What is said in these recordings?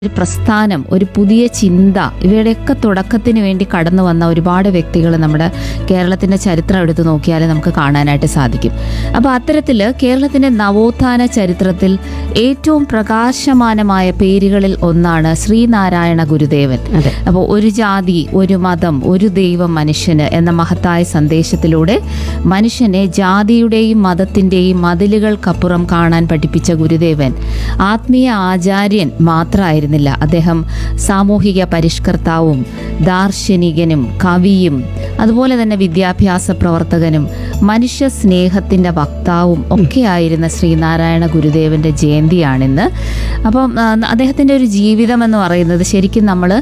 ഒരു പ്രസ്ഥാനം ഒരു പുതിയ ചിന്ത ഇവയുടെയൊക്കെ തുടക്കത്തിന് വേണ്ടി കടന്നു വന്ന ഒരുപാട് വ്യക്തികൾ നമ്മുടെ കേരളത്തിന്റെ ചരിത്രം എടുത്തു നോക്കിയാൽ നമുക്ക് കാണാനായിട്ട് സാധിക്കും അപ്പോൾ അത്തരത്തിൽ കേരളത്തിന്റെ നവോത്ഥാന ചരിത്രത്തിൽ ഏറ്റവും പ്രകാശമാനമായ പേരുകളിൽ ഒന്നാണ് ശ്രീനാരായണ ഗുരുദേവൻ അതെ അപ്പോൾ ഒരു ജാതി ഒരു മതം ഒരു ദൈവം മനുഷ്യന് എന്ന മഹത്തായ സന്ദേശത്തിലൂടെ മനുഷ്യനെ ജാതിയുടെയും മതത്തിൻ്റെയും മതിലുകൾക്കപ്പുറം കാണാൻ പഠിപ്പിച്ച ഗുരുദേവൻ ആത്മീയ ആചാര്യൻ മാത്രമായിരുന്നില്ല അദ്ദേഹം സാമൂഹിക പരിഷ്കർത്താവും ദാർശനികനും കവിയും അതുപോലെ തന്നെ വിദ്യാഭ്യാസ പ്രവർത്തകനും മനുഷ്യ സ്നേഹത്തിൻ്റെ വക്താവും ഒക്കെയായിരുന്ന ശ്രീനാരായണ ഗുരുദേവൻ്റെ ജയന്തിയാണിന്ന് അപ്പം ആ, അദ്ദേഹത്തിൻ്റെ ഒരു ജീവിതം എന്ന് പറയുന്നത് ശരിക്കും നമ്മൾ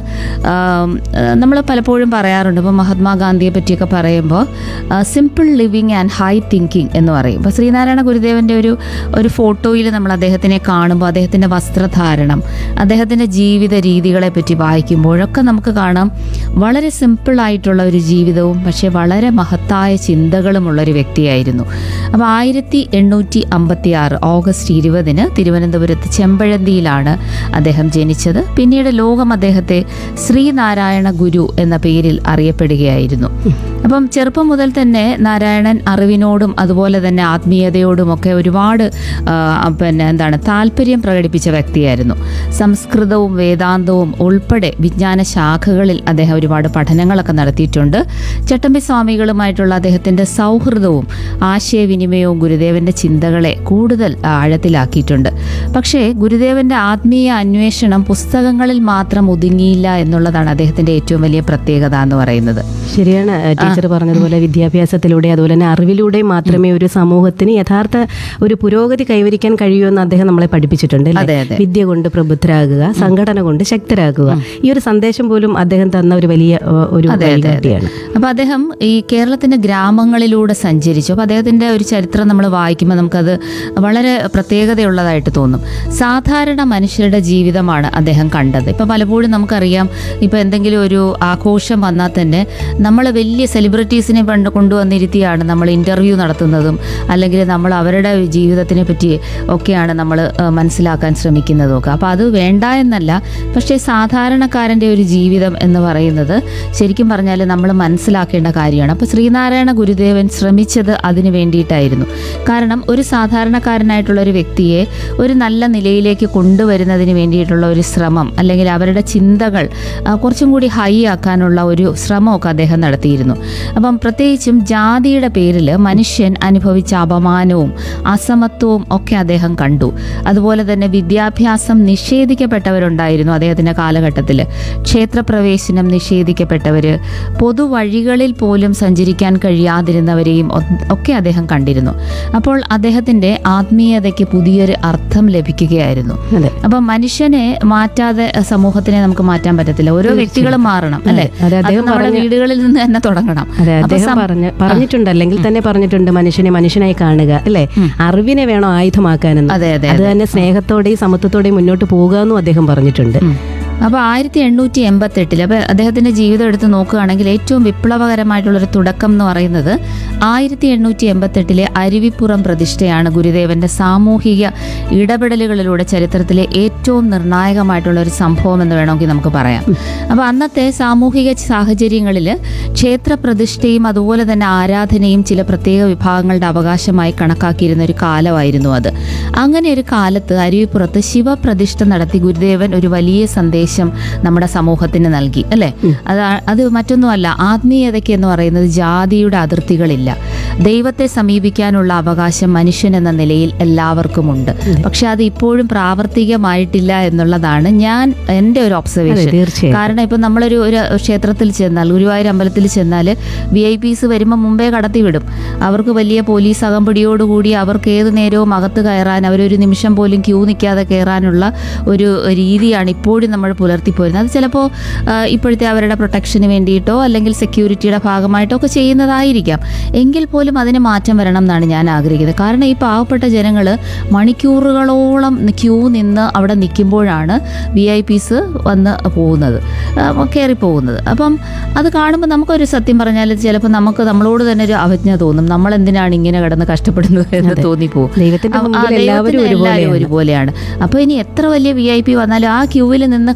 നമ്മൾ പലപ്പോഴും പറയാറുണ്ട് ഇപ്പോൾ മഹാത്മാഗാന്ധിയെ പറ്റിയൊക്കെ പറയുമ്പോൾ simple living and high thinking എന്ന് പറയും ഇപ്പോൾ ശ്രീനാരായണ ഗുരുദേവൻ്റെ ഒരു ഒരു ഫോട്ടോയിൽ നമ്മൾ അദ്ദേഹത്തിനെ കാണുമ്പോൾ അദ്ദേഹത്തിൻ്റെ വസ്ത്രധാരണം അദ്ദേഹത്തിൻ്റെ ജീവിത രീതികളെ പറ്റി വായിക്കുമ്പോഴൊക്കെ നമുക്ക് കാണാം വളരെ സിമ്പിളായിട്ടുള്ള ഒരു ജീവിതവും പക്ഷേ വളരെ മഹത്തായ ചിന്തകളുമുള്ള ഒരു വ്യക്തിയായിരുന്നു അപ്പോൾ ആയിരത്തി എണ്ണൂറ്റി അമ്പത്തി ആറ് ഓഗസ്റ്റ് ഇരുപതിന് തിരുവനന്തപുരത്ത് ചെമ്പഴന്തിയിലാണ് അദ്ദേഹം ജനിച്ചത് പിന്നീട് ലോകം അദ്ദേഹത്തെ ശ്രീനാരായണ ഗുരു എന്ന പേരിൽ അറിയപ്പെടുകയായിരുന്നു അപ്പം ചെറുപ്പം മുതൽ തന്നെ നാരായണൻ അറിവിനോടും അതുപോലെ തന്നെ ആത്മീയതയോടും ഒക്കെ ഒരുപാട് ആ, പിന്നെ എന്താണ് താല്പര്യം പ്രകടിപ്പിച്ച വ്യക്തിയായിരുന്നു സംസ്കൃതവും വേദാന്തവും ഉൾപ്പെടെ വിജ്ഞാന ശാഖകളിൽ അദ്ദേഹം ഒരുപാട് പഠനങ്ങളൊക്കെ നടത്തിയിട്ടുണ്ട് ചട്ടമ്പി സ്വാമികളുമായിട്ടുള്ള അദ്ദേഹത്തിൻ്റെ സൗഹൃദവും ആശയവിനിമയവും ഗുരുദേവന്റെ ചിന്തകളെ കൂടുതൽ ആഴത്തിലാക്കിയിട്ടുണ്ട് പക്ഷേ ഗുരുദേവന്റെ ആത്മീയ അന്വേഷണം പുസ്തകങ്ങളിൽ മാത്രം ഒതുങ്ങിയില്ല എന്നുള്ളതാണ് അദ്ദേഹത്തിന്റെ ഏറ്റവും വലിയ പ്രത്യേകത എന്ന് പറയുന്നത് ശരിയാണ് ടീച്ചർ പറഞ്ഞതുപോലെ വിദ്യാഭ്യാസത്തിലൂടെ അതുപോലെ തന്നെ അറിവിലൂടെ മാത്രമേ ഒരു സമൂഹത്തിന് യഥാർത്ഥ ഒരു പുരോഗതി കൈവരിക്കാൻ കഴിയൂ എന്ന് അദ്ദേഹം നമ്മളെ പഠിപ്പിച്ചിട്ടുണ്ട് അല്ലേ? അതെ, അതെ. വിദ്യ കൊണ്ട് പ്രബുദ്ധരാകുക സംഘടന കൊണ്ട് ശക്തരാകുക ഈ ഒരു സന്ദേശം പോലും അദ്ദേഹം തന്ന ഒരു വലിയ ഏഹ്, ഒരു വഴികാട്ടിയാണ് അപ്പൊ അദ്ദേഹം ഈ കേരളത്തിന്റെ ഗ്രാമങ്ങളിലൂടെ സഞ്ചരിച്ചു അപ്പൊ അദ്ദേഹത്തിന്റെ ഒരു ചരിത്രം നമ്മൾ വായിക്കുമ്പോൾ നമുക്കത് വളരെ പ്രത്യേകതയുള്ളതായിട്ട് തോന്നും സാധാരണ മനുഷ്യരുടെ ജീവിതമാണ് അദ്ദേഹം കണ്ടത് ഇപ്പൊ പലപ്പോഴും നമുക്കറിയാം ഇപ്പൊ എന്തെങ്കിലും ഒരു ആഘോഷം വന്നാൽ തന്നെ നമ്മൾ വലിയ സെലിബ്രിറ്റീസിനെ പണ്ട് കൊണ്ടുവന്നിരുത്തിയാണ് നമ്മൾ ഇന്റർവ്യൂ നടത്തുന്നതും അല്ലെങ്കിൽ നമ്മൾ അവരുടെ ജീവിതത്തിനെ പറ്റി ഒക്കെയാണ് നമ്മൾ മനസ്സിലാക്കാൻ ശ്രമിക്കുന്നതും ഒക്കെ അപ്പോൾ അത് വേണ്ട എന്നല്ല പക്ഷേ സാധാരണക്കാരൻ്റെ ഒരു ജീവിതം എന്ന് പറയുന്നത് ശരിക്കും പറഞ്ഞാൽ നമ്മൾ മനസ്സിലാക്കേണ്ട കാര്യമാണ് അപ്പോൾ ശ്രീനാരായണ ഗുരുദേവൻ ശ്രമിച്ചത് അതിന് വേണ്ടിയിട്ടായിരുന്നു കാരണം ഒരു സാധാരണക്കാരനായിട്ടുള്ള ഒരു വ്യക്തിയെ ഒരു നല്ല നിലയിലേക്ക് കൊണ്ടുവരുന്നതിന് വേണ്ടിയിട്ടുള്ള ഒരു ശ്രമം അല്ലെങ്കിൽ അവരുടെ ചിന്തകൾ ആ, കുറച്ചും കൂടി ഹൈ ആക്കാനുള്ള ഒരു ശ്രമമൊക്കെ അദ്ദേഹം നടത്തിയിരുന്നു അപ്പം പ്രത്യേകിച്ചും ജാതിയുടെ പേരിൽ മനുഷ്യൻ അനുഭവിച്ച അപമാനവും അസമത്വവും ഒക്കെ അദ്ദേഹം കണ്ടു അതുപോലെ തന്നെ വിദ്യാഭ്യാസം നിഷേധിക്കപ്പെട്ടവരുണ്ടായിരുന്നു അദ്ദേഹത്തിൻ്റെ കാലഘട്ടത്തിൽ ക്ഷേത്രപ്രവേശനം നിഷേധിക്കപ്പെട്ടവർ പൊതുവഴികളിൽ പോലും സഞ്ചരിക്കാൻ കഴിയാതിരുന്നവരെയും ഒ- ഒക്കെ അദ്ദേഹം കണ്ടിരുന്നു അപ്പോൾ അദ്ദേഹത്തിൻ്റെ ആത്മീയതയ്ക്ക് പുതിയൊരു അർത്ഥം ലഭിക്കുകയായിരുന്നു അതെ അപ്പം മനുഷ്യനെ മാറ്റാതെ സമൂഹത്തിനെ നമുക്ക് മാറ്റാൻ പറ്റത്തില്ല ഓരോ വ്യക്തികളും മാറണം അല്ലെ അതെ, അത് അദ്ദേഹം നമ്മുടെ വീടുകളിൽ നിന്ന് തന്നെ തുടങ്ങണം അതെ അപ്പൊ അദ്ദേഹം സം- പറഞ്ഞ പറഞ്ഞിട്ടുണ്ട് അല്ലെങ്കിൽ തന്നെ പറഞ്ഞിട്ടുണ്ട് മനുഷ്യനെ മനുഷ്യനായി കാണുക അല്ലേ അറിവിനെ വേണം ആയുധമാക്കാനെന്ന് അതെ അതെ അത് തന്നെ സ്നേഹത്തോടെയും സമത്വത്തോടെയും മുന്നോട്ട് പോകുക എന്നും അദ്ദേഹം പറഞ്ഞിട്ടുണ്ട് ഉം. അപ്പോൾ ആയിരത്തി എണ്ണൂറ്റി എൺപത്തി എട്ടിൽ അപ്പോൾ അദ്ദേഹത്തിൻ്റെ ജീവിതം എടുത്ത് നോക്കുകയാണെങ്കിൽ ഏറ്റവും വിപ്ലവകരമായിട്ടുള്ളൊരു തുടക്കം എന്ന് പറയുന്നത് ആയിരത്തി എണ്ണൂറ്റി എൺപത്തെട്ടിലെ അരുവിപ്പുറം പ്രതിഷ്ഠയാണ് ഗുരുദേവന്റെ സാമൂഹിക ഇടപെടലുകളിലൂടെ ചരിത്രത്തിലെ ഏറ്റവും നിർണായകമായിട്ടുള്ള ഒരു സംഭവം എന്ന് വേണമെങ്കിൽ നമുക്ക് പറയാം അപ്പോൾ അന്നത്തെ സാമൂഹിക സാഹചര്യങ്ങളിൽ ക്ഷേത്ര പ്രതിഷ്ഠയും അതുപോലെ തന്നെ ആരാധനയും ചില പ്രത്യേക വിഭാഗങ്ങളുടെ അവകാശമായി കണക്കാക്കിയിരുന്ന ഒരു കാലമായിരുന്നു അത് അങ്ങനെ ഒരു കാലത്ത് അരുവിപ്പുറത്ത് ശിവപ്രതിഷ്ഠ നടത്തി ഗുരുദേവൻ ഒരു വലിയ സന്ദേശം നമ്മുടെ സമൂഹത്തിന് നൽകി അല്ലേ അത് അത് മറ്റൊന്നുമല്ല ആത്മീയതയ്ക്ക് എന്ന് പറയുന്നത് ജാതിയുടെ അതിർത്തികളില്ല ദൈവത്തെ സമീപിക്കാനുള്ള അവകാശം മനുഷ്യൻ എന്ന നിലയിൽ എല്ലാവർക്കുമുണ്ട് പക്ഷെ അത് ഇപ്പോഴും പ്രാവർത്തികമായിട്ടില്ല എന്നുള്ളതാണ് ഞാൻ എൻ്റെ ഒരു അതെ ഒബ്സർവേഷൻ തീർച്ചയായും കാരണം ഇപ്പം നമ്മളൊരു ഒരു ക്ഷേത്രത്തിൽ ചെന്നാൽ ഗുരുവായൂർ അമ്പലത്തിൽ ചെന്നാൽ വി ഐ പീസ് വരുമ്പോൾ മുമ്പേ കടത്തിവിടും അവർക്ക് വലിയ പോലീസ് അകമ്പടിയോടുകൂടി അവർക്ക് ഏത് നേരവും അകത്ത് കയറാൻ അവരൊരു നിമിഷം പോലും ക്യൂ നിൽക്കാതെ കയറാനുള്ള ഒരു രീതിയാണ് ഇപ്പോഴും നമ്മൾ പുലർത്തിപ്പോരുന്നത് അത് ചിലപ്പോൾ ഇപ്പോഴത്തെ അവരുടെ പ്രൊട്ടക്ഷന് വേണ്ടിയിട്ടോ അല്ലെങ്കിൽ സെക്യൂരിറ്റിയുടെ ഭാഗമായിട്ടോ ഒക്കെ ചെയ്യുന്നതായിരിക്കാം എങ്കിൽ പോലും അതിന് മാറ്റം വരണം എന്നാണ് ഞാൻ ആഗ്രഹിക്കുന്നത് കാരണം ഈ പാവപ്പെട്ട ജനങ്ങൾ മണിക്കൂറുകളോളം ക്യൂ നിന്ന് അവിടെ നിൽക്കുമ്പോഴാണ് വി ഐ പീസ് വന്ന് പോകുന്നത് കയറി പോകുന്നത് അപ്പം അത് കാണുമ്പോൾ നമുക്കൊരു സത്യം പറഞ്ഞാൽ ചിലപ്പോൾ നമുക്ക് നമ്മളോട് തന്നെ ഒരു അവജ്ഞ തോന്നും നമ്മൾ എന്തിനാണ് ഇങ്ങനെ കിടന്ന് കഷ്ടപ്പെടുന്നത് എന്ന് തോന്നിപ്പോവും ദൈവത്തിന്റെ ആ, മുമ്പിൽ ദൈവത്തിന് എല്ലാവരും എല്ലാവരും ഒരുപോലെയാണ് ഒരുപോലെയാണ് അപ്പോൾ ഇനി എത്ര വലിയ വി ഐ പി വന്നാലും ആ ക്യൂവിൽ നിന്ന്